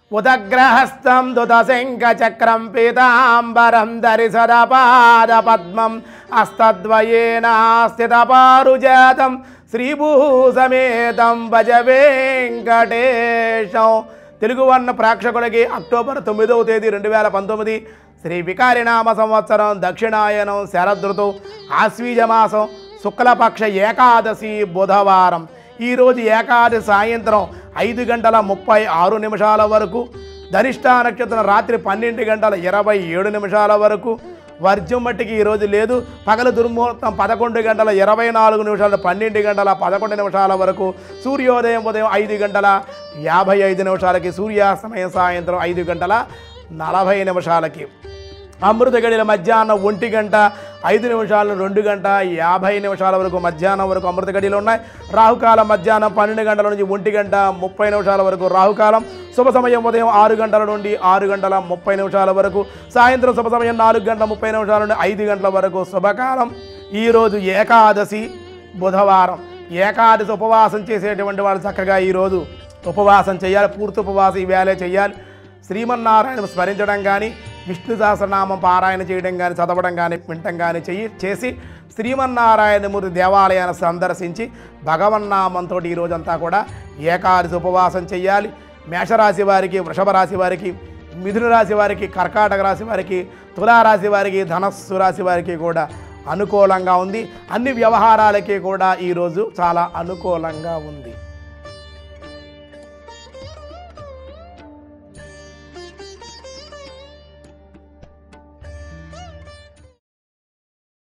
ఉదగ్రహస్థం దుదశంఖచక్రం పీతాంబరం ధరి సదపాద పద్మం హస్తద్వయేన స్థితపారుజాతం శ్రీభూసమేతం భజ వెంకటేశం తెలుగు వర్ణ ప్రేక్షకులకి అక్టోబర్ తొమ్మిదవ తేదీ రెండు వేల పంతొమ్మిది శ్రీ వికారినామ సంవత్సరం దక్షిణాయనం శరదృతు ఆశ్వీజ మాసం శుక్లపక్ష ఏకాదశి బుధవారం ఈరోజు ఏకాదశి సాయంత్రం ఐదు గంటల ముప్పై ఆరు నిమిషాల వరకు ధనిష్ట నక్షత్రం రాత్రి పన్నెండు గంటల ఇరవై ఏడు నిమిషాల వరకు వర్జం మట్టికి ఈరోజు లేదు పగలు దుర్ముహూర్తం పదకొండు గంటల ఇరవై నాలుగు నిమిషాలు పన్నెండు గంటల పదకొండు నిమిషాల వరకు సూర్యోదయం ఉదయం ఐదు గంటల యాభై ఐదు నిమిషాలకి సూర్యాస్తమయం సాయంత్రం ఐదు గంటల నలభై నిమిషాలకి అమృత గడిల మధ్యాహ్నం ఒంటి గంట ఐదు నిమిషాలు రెండు గంట యాభై నిమిషాల వరకు మధ్యాహ్నం వరకు అమృత గడియలు ఉన్నాయి రాహుకాలం మధ్యాహ్నం పన్నెండు గంటల నుంచి ఒంటి గంట ముప్పై నిమిషాల వరకు రాహుకాలం శుభ సమయం ఉదయం ఆరు గంటల నుండి ఆరు గంటల ముప్పై నిమిషాల వరకు సాయంత్రం శుభ సమయం నాలుగు గంటల ముప్పై నిమిషాల నుండి ఐదు గంటల వరకు శుభకాలం ఈరోజు ఏకాదశి బుధవారం ఏకాదశి ఉపవాసం చేసేటువంటి వాళ్ళు చక్కగా ఈరోజు ఉపవాసం చేయాలి పూర్తి ఉపవాసం ఈవేళే చేయాలి శ్రీమన్నారాయణ స్మరించడం కానీ విష్ణు సహస్రనామం పారాయణ చేయడం కానీ చదవడం కానీ వినటం కానీ చెయ్యి చేసి శ్రీమన్నారాయణమూర్తి దేవాలయాన్ని సందర్శించి భగవన్నామంతో ఈ రోజంతా కూడా ఏకాదశి ఉపవాసం చెయ్యాలి మేషరాశి వారికి వృషభ రాశి వారికి మిథున రాశి వారికి కర్కాటక రాశి వారికి తులారాశి వారికి ధనస్సు రాశి వారికి కూడా అనుకూలంగా ఉంది అన్ని వ్యవహారాలకి కూడా ఈరోజు చాలా అనుకూలంగా ఉంది